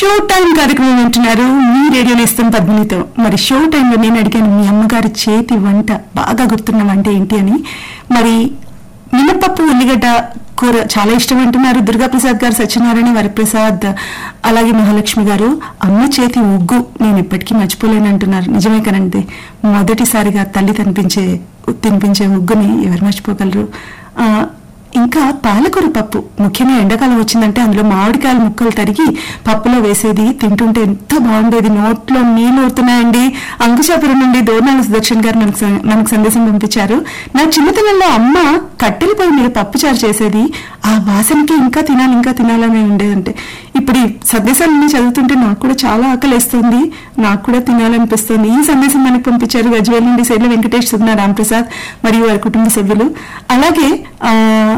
show time కార్యక్రమం వింటున్నారు మీ radio నేస్తం పద్మినితో మరి షో టైంలో నేను అడిగాను మీ అమ్మగారి చేతి వంట బాగా గుర్తున్న వంట ఏంటి అని మరి మినపప్పు ఉల్లిగడ్డ కూర చాలా ఇష్టం అంటున్నారు దుర్గాప్రసాద్ గారు సత్యనారాయణ వరప్రసాద్ అలాగే మహాలక్ష్మి గారు అమ్మ చేతి ఉగ్గు నేను ఇప్పటికీ మర్చిపోలేను అంటున్నారు నిజమే కనండి మొదటిసారిగా తల్లి తినిపించే తినిపించే ఉగ్గుని ఎవరు మర్చిపోగలరు ఆ, ఇంకా పాలకూర పప్పు ముఖ్యంగా ఎండాకాలం వచ్చిందంటే అందులో మామిడికాయల ముక్కలు తరిగి పప్పులో వేసేది తింటుంటే ఎంత బాగుండేది నోట్లో నీళ్లు ఊరుతున్నాయండి అంకుశాపురం నుండి దోర్నాల సుదర్శన్ గారు మనకు సం- మనకు సందేశం పంపించారు నా చిన్నతనంలో అమ్మ కట్టెల పొయ్యి మీద పప్పు చారు చేసేది ఆ వాసనకి ఇంకా తినాలి ఇంకా తినాలని ఉండేదంటే ఇప్పుడు ఈ సందేశాలన్నీ చదువుతుంటే నాకు కూడా చాలా ఆకలిస్తుంది నాకు కూడా తినాలనిపిస్తుంది ఈ సందేశం మనకు పంపించారు గజ్వేల్ నుండి శైల వెంకటేష్ సుగ్న రాంప్రసాద్ మరియు వారి కుటుంబ సభ్యులు అలాగే ఆ,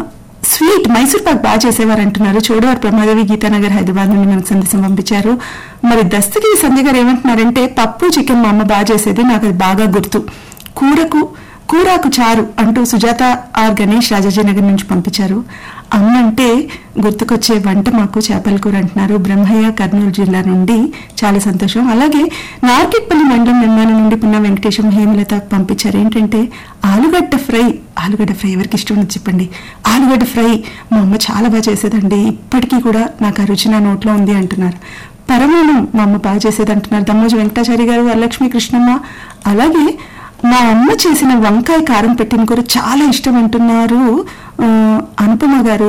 స్వీట్ మైసూర్ పాక్ బాగా చేసేవారు అంటున్నారు చోడవారు ప్రమాదవి గీతానగర్ హైదరాబాద్ నుండి మనకు సందేశం పంపించారు మరి దస్తగిరి సంజయ్ గారు ఏమంటున్నారంటే పప్పు చికెన్ మా అమ్మ బాగా చేసేది నాకు అది బాగా గుర్తు కూరకు కూరాకు చారు అంటూ సుజాత ఆర్ గణేష్ రాజాజీనగర్ నుంచి పంపించారు అమ్మ అంటే గుర్తుకొచ్చే వంట మాకు చేపల కూర అంటున్నారు బ్రహ్మయ్య కర్నూలు జిల్లా నుండి చాలా సంతోషం అలాగే నార్కెట్పల్లి మండలం నిర్మాణం నుండి పున్న వెంకటేశం హేమలత పంపించారు ఏంటంటే ఆలుగడ్డ ఫ్రై ఆలుగడ్డ ఫ్రై ఎవరికి ఇష్టం ఉంది చెప్పండి ఆలుగడ్డ ఫ్రై మా అమ్మ చాలా బాగా చేసేదండి ఇప్పటికీ కూడా నాకు ఆ రుచి నా నోట్లో ఉంది అంటున్నారు పరమాణం మా అమ్మ బాగా చేసేది అంటున్నారు దమ్మోజు వెంకటాచారి గారు వరలక్ష్మి కృష్ణమ్మ అలాగే మా అమ్మ చేసిన వంకాయ కారం పెట్టిన కూర చాలా ఇష్టం అంటున్నారు ఆ, అనుపమ గారు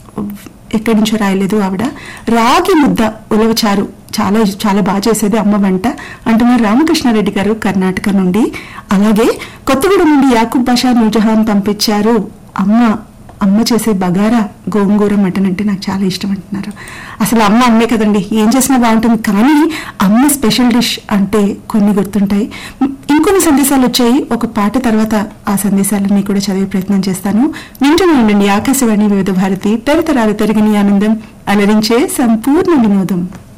ఎక్కడి నుంచో రాయలేదు ఆవిడ రాగి ముద్ద ఉలవచారు చాలా చాలా బాగా చేసేది అమ్మ వంట అంటున్నారు రామకృష్ణారెడ్డి గారు కర్ణాటక నుండి అలాగే కొత్తగూడెం నుండి యాకూబ్ బాషా నూజహాన్ పంపించారు అమ్మ అమ్మ చేసే బగారా గోంగూర మటన్ అంటే నాకు చాలా ఇష్టం అంటున్నారు అసలు అమ్మ అమ్మే కదండి ఏం చేసినా బాగుంటుంది కానీ అమ్మ స్పెషల్ డిష్ అంటే కొన్ని గుర్తుంటాయి ఇంకొన్ని సందేశాలు వచ్చాయి ఒక పాట తర్వాత ఆ సందేశాలన్నీ కూడా చదివే ప్రయత్నం చేస్తాను వింటూనే ఉండండి ఆకాశవాణి వివిధ భారతి తరతరాలు తరిగిన ఆనందం అలరించే సంపూర్ణ వినోదం